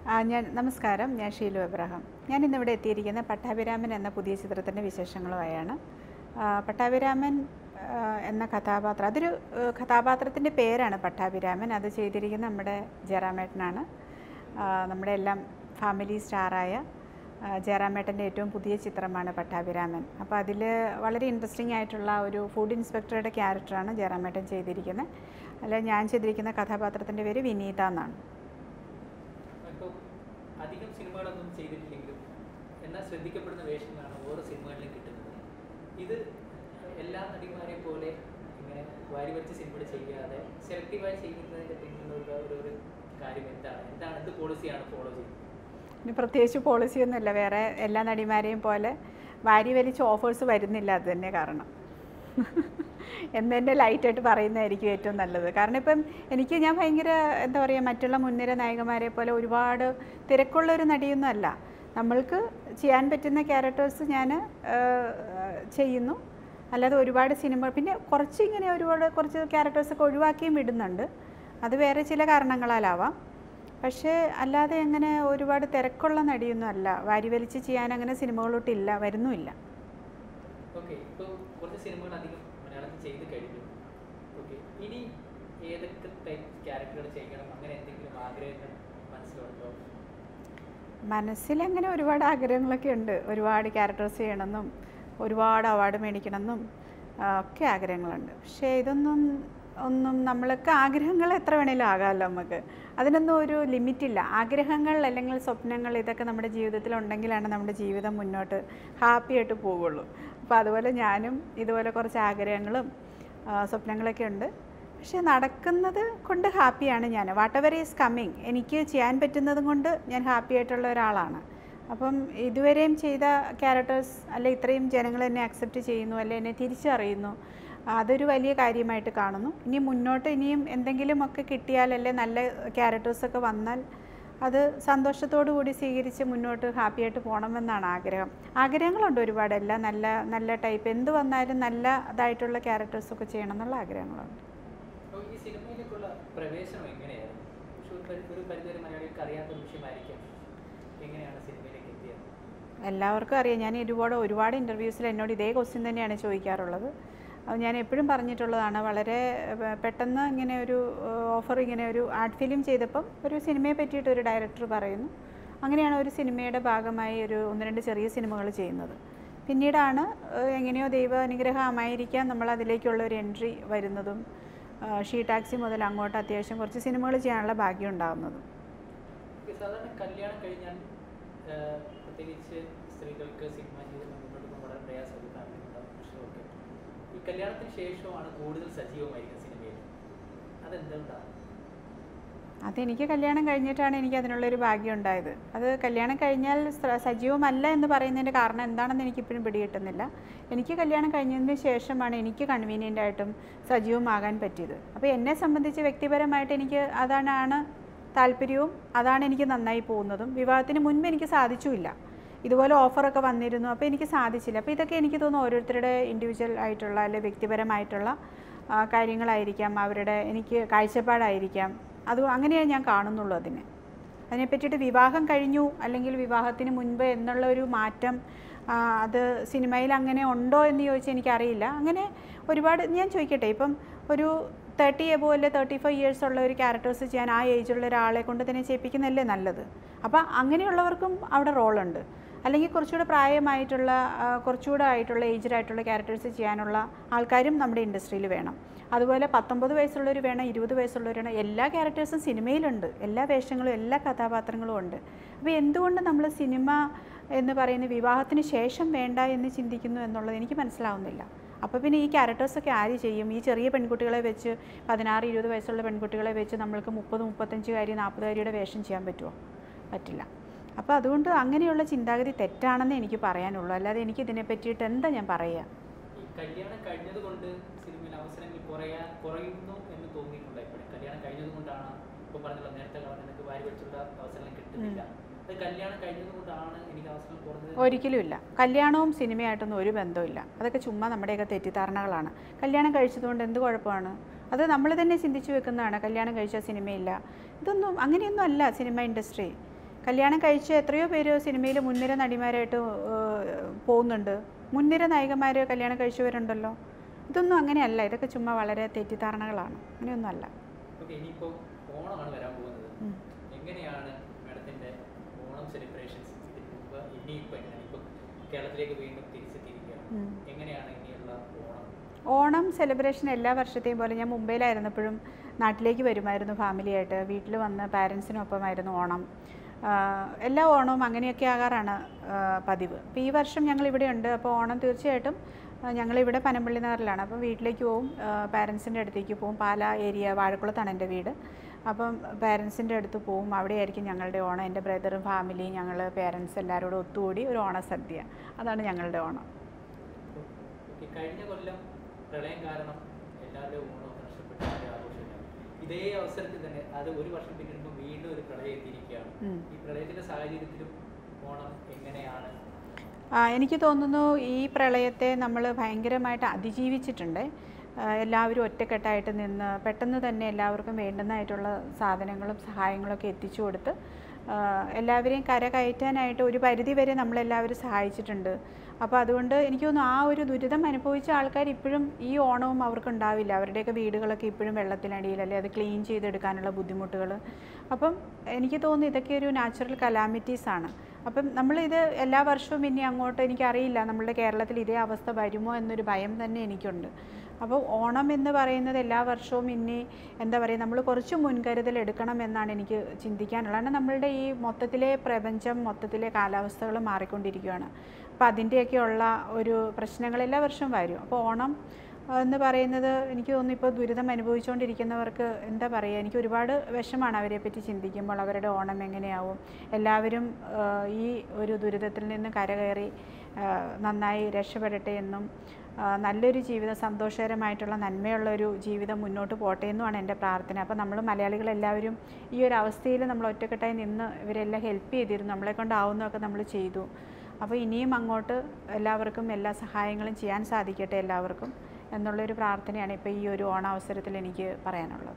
ആ, ഞാൻ നമസ്കാരം ഞാൻ ഷീലു എബ്രഹാം ഞാൻ ഇന്നിവിടെ എത്തിയിരിക്കുന്ന പട്ടാഭിരാമൻ എന്ന പുതിയ ചിത്രത്തിൻ്റെ വിശേഷങ്ങളുമായാണ് ആ, പട്ടാഭിരാമൻ ആ, എന്ന കഥാപാത്രം അതൊരു കഥാപാത്രത്തിൻ്റെ പേരാണ് പട്ടാഭിരാമൻ അത് ചെയ്തിരിക്കുന്ന നമ്മുടെ ജയറാമേട്ടനാണ് ആ, നമ്മുടെ എല്ലാം ഫാമിലി സ്റ്റാറായ ആ, ജയറാമേട്ടൻ്റെ ഏറ്റവും പുതിയ ചിത്രമാണ് പട്ടാഭിരാമൻ അപ്പോൾ അതിൽ വളരെ ഇൻട്രസ്റ്റിംഗ് ആയിട്ടുള്ള ഒരു ഫുഡ് ഇൻസ്പെക്ടറുടെ ക്യാരക്ടറാണ് ജയറാമേട്ടൻ ചെയ്തിരിക്കുന്നത് അല്ല ഞാൻ ചെയ്തിരിക്കുന്ന കഥാപാത്രത്തിൻ്റെ പേര് വിനീത എന്നാണ് ഇപ്പോൾ അധികം സിനിമകളൊന്നും ചെയ്തിട്ടില്ലെങ്കിലും എന്നാൽ ശ്രദ്ധിക്കപ്പെടുന്ന വേഷങ്ങളാണ് ഓരോ സിനിമകളിലും കിട്ടുന്നത് ഇത് എല്ലാ നടിമാരെയും പോലെ ഇങ്ങനെ വാരി വരച്ച് സിനിമകൾ ചെയ്യാതെ സെലക്റ്റീവായി ചെയ്യുന്നതിൻ്റെ പിന്നിലുള്ള ഒരു ഒരു കാര്യം എന്താണ് എന്താണ് എന്ത് പോളിസിയാണ് ഫോളോ ചെയ്യുന്നത് ഇനി പ്രത്യേകിച്ച് പോളിസിയൊന്നുമില്ല വേറെ എല്ലാ നടിമാരെയും പോലെ വാരി വലിച്ച് ഓഫേഴ്സ് വരുന്നില്ല അത് തന്നെ കാരണം എന്നെ ലൈറ്റായിട്ട് പറയുന്നതായിരിക്കും ഏറ്റവും നല്ലത് കാരണം ഇപ്പം എനിക്ക് ഞാൻ ഭയങ്കര എന്താ പറയുക മറ്റുള്ള മുൻനിര നായകന്മാരെ പോലെ ഒരുപാട് തിരക്കുള്ള ഒരു നടിയൊന്നും അല്ല നമ്മൾക്ക് ചെയ്യാൻ പറ്റുന്ന ക്യാരക്ടേഴ്സ് ഞാൻ ചെയ്യുന്നു അല്ലാതെ ഒരുപാട് സിനിമ പിന്നെ കുറച്ച് ഇങ്ങനെ ഒരുപാട് കുറച്ച് ക്യാരക്ടേഴ്സൊക്കെ ഒഴിവാക്കിയും വിടുന്നുണ്ട് അത് വേറെ ചില കാരണങ്ങളാലാവാം പക്ഷേ അല്ലാതെ അങ്ങനെ ഒരുപാട് തിരക്കുള്ള നടിയൊന്നും അല്ല വാരി വലിച്ച് ചെയ്യാൻ അങ്ങനെ സിനിമകളോട്ടില്ല വരുന്നുമില്ല ഓക്കെ ഇപ്പോൾ കുറച്ച് സിനിമകൾ അധികം മലയാളത്തിൽ ചെയ്ത് കഴിഞ്ഞു ഓക്കെ ഇനി ഏതൊക്കെ ടൈപ്പ് ക്യാരക്ടറുകൾ ചെയ്യണം അങ്ങനെ എന്തെങ്കിലും ആഗ്രഹങ്ങൾ മനസ്സിലുണ്ടോ മനസ്സിലങ്ങനെ ഒരുപാട് ആഗ്രഹങ്ങളൊക്കെ ഉണ്ട് ഒരുപാട് ക്യാരക്ടേഴ്സ് ചെയ്യണമെന്നും ഒരുപാട് അവാർഡ് മേടിക്കണമെന്നും ആ, ഒക്കെ ആഗ്രഹങ്ങളുണ്ട് പക്ഷേ ഇതൊന്നും ഒന്നും നമ്മൾക്ക് ആഗ്രഹങ്ങൾ എത്ര വേണേലും ആകാമല്ലോ നമുക്ക് അതിനൊന്നും ഒരു ലിമിറ്റില്ല ആഗ്രഹങ്ങൾ അല്ലെങ്കിൽ സ്വപ്നങ്ങൾ ഇതൊക്കെ നമ്മുടെ ജീവിതത്തിൽ ഉണ്ടെങ്കിലാണ് നമ്മുടെ ജീവിതം മുന്നോട്ട് ഹാപ്പി ആയിട്ട് പോവുള്ളൂ അപ്പോൾ അതുപോലെ ഞാനും ഇതുപോലെ കുറച്ച് ആഗ്രഹങ്ങളും ആ, സ്വപ്നങ്ങളൊക്കെ ഉണ്ട് പക്ഷേ നടക്കുന്നത് കൊണ്ട് ഹാപ്പിയാണ് ഞാൻ വാട്ട് എവർ ഈസ് കമ്മിങ് എനിക്ക് ചെയ്യാൻ പറ്റുന്നതും കൊണ്ട് ഞാൻ ഹാപ്പി ആയിട്ടുള്ള ഒരാളാണ് അപ്പം ഇതുവരെയും ചെയ്ത ക്യാരക്ടേഴ്സ് അല്ലെ ഇത്രയും ജനങ്ങൾ എന്നെ അക്സെപ്റ്റ് ചെയ്യുന്നു അല്ലെ എന്നെ തിരിച്ചറിയുന്നു അതൊരു വലിയ കാര്യമായിട്ട് കാണുന്നു ഇനി മുന്നോട്ട് ഇനിയും എന്തെങ്കിലുമൊക്കെ കിട്ടിയാലല്ലേ നല്ല ക്യാരക്ടേഴ്സൊക്കെ വന്നാൽ അത് സന്തോഷത്തോടു കൂടി സ്വീകരിച്ച് മുന്നോട്ട് ഹാപ്പി ആയിട്ട് പോകണമെന്നാണ് ആഗ്രഹം ആഗ്രഹങ്ങളുണ്ട് ഒരുപാട് എല്ലാം നല്ല നല്ല ടൈപ്പ് എന്ത് വന്നാലും നല്ല ഇതായിട്ടുള്ള ക്യാരക്ടേഴ്സൊക്കെ ചെയ്യണം എന്നുള്ള ആഗ്രഹങ്ങളുണ്ട് അപ്പോൾ ഈ സിനിമയിലേക്കുള്ള പ്രവേശനം എങ്ങനെയായിരുന്നു പക്ഷെ ഒരു പരി- ഒരു പരിധിവരെ മലയാളികൾക്ക് അറിയാത്ത ഒരു വിഷയമായിരിക്കാം എങ്ങനെയാണ് സിനിമയിലേക്ക് എത്തിയത് എല്ലാവർക്കും അറിയാം ഞാൻ ഒരുപാട് ഒരുപാട് ഇൻ്റർവ്യൂസിൽ എന്നോട് ഇതേ ക്വസ്റ്റ്യൻ തന്നെയാണ് ചോദിക്കാറുള്ളത് അത് ഞാൻ എപ്പോഴും പറഞ്ഞിട്ടുള്ളതാണ് വളരെ ഏർ, പെട്ടെന്ന് ഇങ്ങനെ ഒരു ഓഫർ ഇങ്ങനെ ഒരു ആർട്ട് ഫിലിം ചെയ്തപ്പം ഒരു സിനിമയെ പറ്റിയിട്ട് ഒരു ഡയറക്ടർ പറയുന്നു അങ്ങനെയാണ് ഒരു സിനിമയുടെ ഭാഗമായി ഒരു ഒന്ന് രണ്ട് ചെറിയ സിനിമകൾ ചെയ്യുന്നത് പിന്നീടാണ് ഏർ, എങ്ങനെയോ ദൈവ അനുഗ്രഹമായിരിക്കാം നമ്മൾ അതിലേക്കുള്ള ഒരു എൻട്രി വരുന്നതും ഏർ, ഷീ ടാക്സി മുതൽ അങ്ങോട്ട് അത്യാവശ്യം കുറച്ച് സിനിമകൾ ചെയ്യാനുള്ള ഭാഗ്യം ഉണ്ടാകുന്നതും ഈ സാധാരണ കല്യാണം കഴിഞ്ഞാൽ ആ, പ്രത്യേകിച്ച് സ്ത്രീകൾക്ക് സിനിമ ജീവിതം മുന്നോട്ട് പോകാൻ വളരെ പ്രയാസമുള്ള ഫാമിലിയുണ്ടാവും പ്രശ്നമൊക്കെ ഈ കല്യാണത്തിന് ശേഷമാണ് കൂടുതൽ സജീവമായിരിക്കുന്നത് സിനിമയിൽ അതെന്തുകൊണ്ടാണ് അതെനിക്ക് കല്യാണം കഴിഞ്ഞിട്ടാണ് എനിക്ക് അതിനുള്ളൊരു ഭാഗ്യം ഉണ്ടായത് അത് കല്യാണം കഴിഞ്ഞാൽ സ- സജീവമല്ല എന്ന് പറയുന്നതിൻ്റെ കാരണം എന്താണെന്ന് എനിക്കിപ്പോഴും പിടികിട്ടുന്നില്ല എനിക്ക് കല്യാണം കഴിഞ്ഞതിന് ശേഷമാണ് എനിക്ക് കൺവീനിയൻ്റ് ആയിട്ടും സജീവമാകാൻ പറ്റിയത് അപ്പോൾ എന്നെ സംബന്ധിച്ച് വ്യക്തിപരമായിട്ട് എനിക്ക് അതാണ് താല്പര്യവും അതാണ് എനിക്ക് നന്നായി പോകുന്നതും വിവാഹത്തിന് മുൻപ് എനിക്ക് സാധിച്ചുമില്ല ഇതുപോലെ ഓഫറൊക്കെ വന്നിരുന്നു അപ്പോൾ എനിക്ക് സാധിച്ചില്ല അപ്പോൾ ഇതൊക്കെ എനിക്ക് തോന്നുന്നു ഓരോരുത്തരുടെ ഇൻഡിവിജ്വൽ ആയിട്ടുള്ള അല്ലെങ്കിൽ വ്യക്തിപരമായിട്ടുള്ള ആ, കാര്യങ്ങളായിരിക്കാം അവരുടെ എനിക്ക് കാഴ്ചപ്പാടായിരിക്കാം അത് അങ്ങനെയേ ഞാൻ കാണുന്നുള്ളൂ അതിനെ അതിനെ പറ്റിയിട്ട് വിവാഹം കഴിഞ്ഞു അല്ലെങ്കിൽ വിവാഹത്തിന് മുൻപ് എന്നുള്ള ഒരു മാറ്റം ആ, അത് സിനിമയിൽ അങ്ങനെ ഉണ്ടോ എന്ന് ചോദിച്ചാൽ എനിക്കറിയില്ല അങ്ങനെ ഒരുപാട് ഞാൻ ചോദിക്കട്ടെ ഇപ്പം ഒരു തേർട്ടി എബോ അല്ലെ തേർട്ടി ഫൈവ് ഇയേഴ്സ് ഉള്ള ഒരു ക്യാരക്ടേഴ്സ് ചെയ്യാൻ ആ ഏജുള്ള ഒരാളെ കൊണ്ട് തന്നെ ചെയ്യിപ്പിക്കുന്നതല്ലേ നല്ലത് അപ്പോൾ അങ്ങനെയുള്ളവർക്കും അവിടെ റോളുണ്ട് അല്ലെങ്കിൽ കുറച്ചുകൂടെ പ്രായമായിട്ടുള്ള ആ, കുറച്ചുകൂടെ ആയിട്ടുള്ള ഏജ്ഡ് ആയിട്ടുള്ള ക്യാരക്ടേഴ്സ് ചെയ്യാനുള്ള ആൾക്കാരും നമ്മുടെ ഇൻഡസ്ട്രിയിൽ വേണം അതുപോലെ പത്തൊമ്പത് വയസ്സുള്ളവർ വേണം ഇരുപത് വയസ്സുള്ളവർ വേണം എല്ലാ ക്യാരക്ടേഴ്സും സിനിമയിലുണ്ട് എല്ലാ വേഷങ്ങളും എല്ലാ കഥാപാത്രങ്ങളും ഉണ്ട് അപ്പോൾ എന്തുകൊണ്ട് നമ്മൾ സിനിമ എന്ന് പറയുന്ന വിവാഹത്തിന് ശേഷം വേണ്ട എന്ന് ചിന്തിക്കുന്നു എന്നുള്ളത് എനിക്ക് മനസ്സിലാവുന്നില്ല അപ്പോൾ പിന്നെ ഈ ക്യാരക്ടേഴ്സൊക്കെ ആര് ചെയ്യും ഈ ചെറിയ പെൺകുട്ടികളെ വെച്ച് പതിനാറ് ഇരുപത് വയസ്സുള്ള പെൺകുട്ടികളെ വെച്ച് നമ്മൾക്ക് മുപ്പത് മുപ്പത്തഞ്ചുകാരി നാൽപ്പതുകാരിയുടെ വേഷം ചെയ്യാൻ പറ്റുമോ പറ്റില്ല അപ്പോൾ അതുകൊണ്ട് അങ്ങനെയുള്ള ചിന്താഗതി തെറ്റാണെന്ന് എനിക്ക് പറയാനുള്ളൂ അല്ലാതെ എനിക്ക് ഇതിനെ പറ്റിയിട്ട് എന്താ ഞാൻ പറയുക ഈ കല്യാണം കഴിഞ്ഞത് കൊണ്ട് സിനിമയിൽ അവസരങ്ങൾ കുറയാൻ കുറയുന്നു എന്ന് തോന്നിയിട്ടുണ്ട് എപ്പോഴും കല്യാണം കഴിഞ്ഞത് കൊണ്ടാണ് ഇപ്പൊ പറഞ്ഞല്ലോ നേരത്തെ പറഞ്ഞ എനിക്ക് വാരി വെച്ചുള്ള അവസരങ്ങൾ കിട്ടുന്നില്ല അത് കല്യാണം കഴിഞ്ഞത് കൊണ്ടാണ് എനിക്ക് അവസരം കുറഞ്ഞത് ഒരിക്കലും ഇല്ല കല്യാണവും സിനിമയായിട്ടൊന്നും ഒരു ബന്ധമില്ല അതൊക്കെ ചുമ്മാ നമ്മുടെയൊക്കെ തെറ്റിദ്ധാരണകളാണ് കല്യാണം കഴിച്ചതുകൊണ്ട് എന്ത് കുഴപ്പമാണ് അത് നമ്മൾ തന്നെ ചിന്തിച്ചു വെക്കുന്നതാണ് കല്യാണം കഴിച്ചാൽ സിനിമയില്ല ഇതൊന്നും അങ്ങനെയൊന്നും അല്ല സിനിമ ഇൻഡസ്ട്രി കല്യാണം കഴിച്ച എത്രയോ പേര് സിനിമയിൽ മുൻനിര നടിമാരായിട്ട് ഏഹ്, പോകുന്നുണ്ട് മുൻനിര നായികമാർ കല്യാണം കഴിച്ചവരുണ്ടല്ലോ ഇതൊന്നും അങ്ങനെയല്ല ഇതൊക്കെ ചുമ്മാ വളരെ തെറ്റിദ്ധാരണകളാണ് അങ്ങനെയൊന്നും അല്ല ഓക്കെ ഇനിയിപ്പോൾ ഓണമാണ് വരാൻ പോകുന്നത് ഉം. എങ്ങനെയാണ് മാഡത്തിൻ്റെ ഓണം സെലിബ്രേഷൻസ് ഇതിന് മുമ്പ് ഇനിയിപ്പോൾ എങ്ങനെയാണ് ഇപ്പോൾ കേരളത്തിലേക്ക് വീണ്ടും തിരിച്ചെത്തിയിരിക്കുകയാണ് ഉം. എങ്ങനെയാണ് ഇനിയുള്ള ഓണം ഓണം സെലിബ്രേഷൻ എല്ലാ വർഷത്തെയും പോലെ ഞാൻ മുംബൈയിലായിരുന്നപ്പോഴും നാട്ടിലേക്ക് വരുമായിരുന്നു ഫാമിലിയായിട്ട് വീട്ടിൽ വന്ന് പാരൻസിനൊപ്പമായിരുന്നു ഓണം ആഹ് എല്ലാ ഓണവും അങ്ങനെയൊക്കെ ആകാറാണ് ആഹ് പതിവ് അപ്പോൾ ഈ വർഷം ഞങ്ങൾ ഇവിടെ ഉണ്ട് അപ്പോൾ ഓണം തീർച്ചയായിട്ടും ആഹ് ഞങ്ങളിവിടെ പനമ്പള്ളി നഗറിലാണ് അപ്പം വീട്ടിലേക്ക് പോവും പാരൻസിൻ്റെ അടുത്തേക്ക് പോവും പാല ഏരിയ വാഴക്കുളത്താണ് എൻ്റെ വീട് അപ്പം പാരൻസിൻ്റെ അടുത്ത് പോവും അവിടെയായിരിക്കും ഞങ്ങളുടെ ഓണം എൻ്റെ ബ്രദറും ഫാമിലിയും ഞങ്ങൾ പേരൻസ് എല്ലാവരും കൂടെ ഒത്തുകൂടി ഒരു ഓണസദ്യ അതാണ് ഞങ്ങളുടെ ഓണം ഓക്കെ കഴിഞ്ഞ കൊല്ലം പ്രളയം കാരണം എല്ലാവരുടെയും ഓണം നഷ്ടപ്പെട്ട ഒരു ആഘോഷമില്ല ഇതേ അവസരത്തിൽ തന്നെ അത് ഒരു വർഷം പിന്നിടുമ്പോൾ വീണ്ടും ഒരു പ്രളയം എത്തിയിരിക്കുകയാണ് ഉം. ഈ പ്രളയത്തിന്റെ സാഹചര്യത്തിലും ഓണം എങ്ങനെയാണ് ആ, എനിക്ക് തോന്നുന്നു ഈ പ്രളയത്തെ നമ്മൾ ഭയങ്കരമായിട്ട് അതിജീവിച്ചിട്ടുണ്ട് ആ, എല്ലാവരും ഒറ്റക്കെട്ടായിട്ട് നിന്ന് പെട്ടെന്ന് തന്നെ എല്ലാവർക്കും വേണ്ടുന്നതായിട്ടുള്ള സാധനങ്ങളും സഹായങ്ങളൊക്കെ എത്തിച്ചു കൊടുത്ത് ആ, എല്ലാവരെയും കരകയറ്റാനായിട്ട് ഒരു പരിധി വരെ നമ്മളെല്ലാവരും സഹായിച്ചിട്ടുണ്ട് അപ്പോൾ അതുകൊണ്ട് എനിക്ക് തോന്നുന്നു ആ ഒരു ദുരിതം അനുഭവിച്ച ആൾക്കാർ ഇപ്പോഴും ഈ ഓണവും അവർക്ക് ഉണ്ടാവില്ല അവരുടെയൊക്കെ വീടുകളൊക്കെ ഇപ്പോഴും വെള്ളത്തിനടിയിലല്ലേ അത് ക്ലീൻ ചെയ്തെടുക്കാനുള്ള ബുദ്ധിമുട്ടുകൾ അപ്പം എനിക്ക് തോന്നുന്നു ഇതൊക്കെ ഒരു നാച്ചുറൽ കലാമിറ്റീസ് ആണ് അപ്പം നമ്മളിത് എല്ലാ വർഷവും ഇനി അങ്ങോട്ട് എനിക്കറിയില്ല നമ്മളുടെ കേരളത്തിൽ ഇതേ അവസ്ഥ വരുമോ എന്നൊരു ഭയം തന്നെ എനിക്കുണ്ട് അപ്പോൾ ഓണം എന്ന് പറയുന്നത് എല്ലാ വർഷവും ഇനി എന്താ പറയുക നമ്മൾ കുറച്ച് മുൻകരുതൽ എടുക്കണം എന്നാണ് എനിക്ക് ചിന്തിക്കാനുള്ളത് കാരണം നമ്മളുടെ ഈ മൊത്തത്തിലെ പ്രപഞ്ചം മൊത്തത്തിലെ കാലാവസ്ഥകൾ മാറിക്കൊണ്ടിരിക്കുകയാണ് അപ്പോൾ അതിൻ്റെയൊക്കെ ഉള്ള ഒരു പ്രശ്നങ്ങൾ എല്ലാ വർഷവും വരും അപ്പോൾ ഓണം ആ, എന്ന് പറയുന്നത് എനിക്ക് തോന്നുന്നു ഇപ്പോൾ ദുരിതം അനുഭവിച്ചുകൊണ്ടിരിക്കുന്നവർക്ക് എന്താ പറയുക എനിക്ക് ഒരുപാട് വിഷമാണ് അവരെ പറ്റി ചിന്തിക്കുമ്പോൾ അവരുടെ ഓണം എങ്ങനെയാവും എല്ലാവരും ആ, ഈ ഒരു ദുരിതത്തിൽ നിന്ന് കരകയറി ആ, നന്നായി രക്ഷപ്പെടട്ടെ എന്നും ആ, നല്ലൊരു ജീവിതം സന്തോഷകരമായിട്ടുള്ള നന്മയുള്ള ഒരു ജീവിതം മുന്നോട്ട് പോട്ടെ എന്നുമാണ് എൻ്റെ പ്രാർത്ഥന അപ്പോൾ നമ്മൾ മലയാളികളെല്ലാവരും ഈ ഒരു അവസ്ഥയിൽ നമ്മൾ ഒറ്റക്കെട്ടായി നിന്ന് ഇവരെല്ലാം ഹെൽപ്പ് ചെയ്തിരുന്നു നമ്മളെ കൊണ്ടാവുന്നതൊക്കെ നമ്മൾ ചെയ്തു അപ്പോൾ ഇനിയും അങ്ങോട്ട് എല്ലാവർക്കും എല്ലാ സഹായങ്ങളും ചെയ്യാൻ സാധിക്കട്ടെ എല്ലാവർക്കും എന്നുള്ളൊരു പ്രാർത്ഥനയാണ് ഇപ്പോൾ ഈ ഒരു ഓണാവസരത്തിൽ എനിക്ക് പറയാനുള്ളത്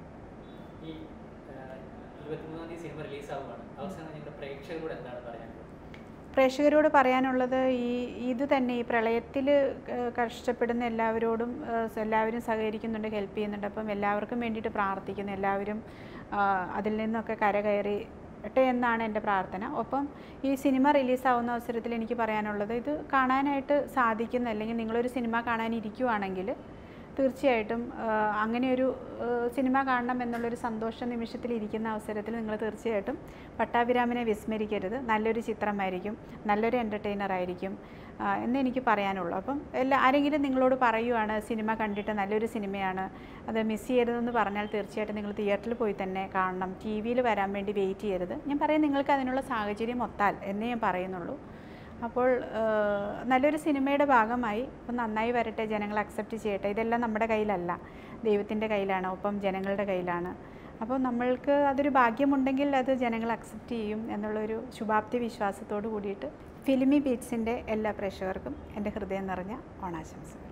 ഈ ഇരുപത്തിമൂന്നാം തീയതി സിനിമ റിലീസാവുകയാണ് അവസാനം ഞങ്ങളുടെ പ്രേക്ഷകരോട് എന്താണ് പറയാനുള്ളത് പ്രേക്ഷകരോട് പറയാനുള്ളത് ഈ ഇത് തന്നെ ഈ പ്രളയത്തിൽ കഷ്ടപ്പെടുന്ന എല്ലാവരോടും ഏഹ്, എല്ലാവരും സഹകരിക്കുന്നുണ്ട് ഹെൽപ്പ് ചെയ്യുന്നുണ്ട് അപ്പം എല്ലാവർക്കും വേണ്ടിയിട്ട് പ്രാർത്ഥിക്കുന്നു എല്ലാവരും ആ, അതിൽ നിന്നൊക്കെ കരകയറി ട്ടെ എന്നാണ് എൻ്റെ പ്രാർത്ഥന ഒപ്പം ഈ സിനിമ റിലീസാവുന്ന അവസരത്തിൽ എനിക്ക് പറയാനുള്ളത് ഇത് കാണാനായിട്ട് സാധിക്കുന്ന അല്ലെങ്കിൽ നിങ്ങളൊരു സിനിമ കാണാനിരിക്കുവാണെങ്കിൽ തീർച്ചയായിട്ടും ആ, അങ്ങനെയൊരു ആ, സിനിമ കാണണം എന്നുള്ളൊരു സന്തോഷ നിമിഷത്തിൽ ഇരിക്കുന്ന അവസരത്തിൽ നിങ്ങൾ തീർച്ചയായിട്ടും പട്ടാഭിരാമിനെ വിസ്മരിക്കരുത് നല്ലൊരു ചിത്രമായിരിക്കും നല്ലൊരു എൻ്റർടൈനർ ആയിരിക്കും ആ, എന്ന് എനിക്ക് പറയാനുള്ളൂ അപ്പം എല്ലാ ആരെങ്കിലും നിങ്ങളോട് പറയുവാണ് സിനിമ കണ്ടിട്ട് നല്ലൊരു സിനിമയാണ് അത് മിസ് ചെയ്യരുതെന്ന് പറഞ്ഞാൽ തീർച്ചയായിട്ടും നിങ്ങൾ തിയേറ്ററിൽ പോയി തന്നെ കാണണം ടി വിയിൽ വരാൻ വേണ്ടി വെയിറ്റ് ചെയ്യരുത് ഞാൻ പറയും നിങ്ങൾക്ക് അതിനുള്ള സാഹചര്യം ഒത്താൽ എന്നേ ഞാൻ പറയുന്നുള്ളൂ അപ്പോൾ ആ, നല്ലൊരു സിനിമയുടെ ഭാഗമായി അപ്പം നന്നായി വരട്ടെ ജനങ്ങൾ അക്സെപ്റ്റ് ചെയ്യട്ടെ ഇതെല്ലാം നമ്മുടെ കയ്യിലല്ല ദൈവത്തിൻ്റെ കയ്യിലാണ് ഒപ്പം ജനങ്ങളുടെ കയ്യിലാണ് അപ്പോൾ നമ്മൾക്ക് അതൊരു ഭാഗ്യമുണ്ടെങ്കിൽ അത് ജനങ്ങൾ അക്സെപ്റ്റ് ചെയ്യും എന്നുള്ളൊരു ശുഭാപ്തി വിശ്വാസത്തോട് കൂടിയിട്ട് ഫിലിമി ബീറ്റ്സിൻ്റെ എല്ലാ പ്രേക്ഷകർക്കും എൻ്റെ ഹൃദയം നിറഞ്ഞ ഓണാശംസ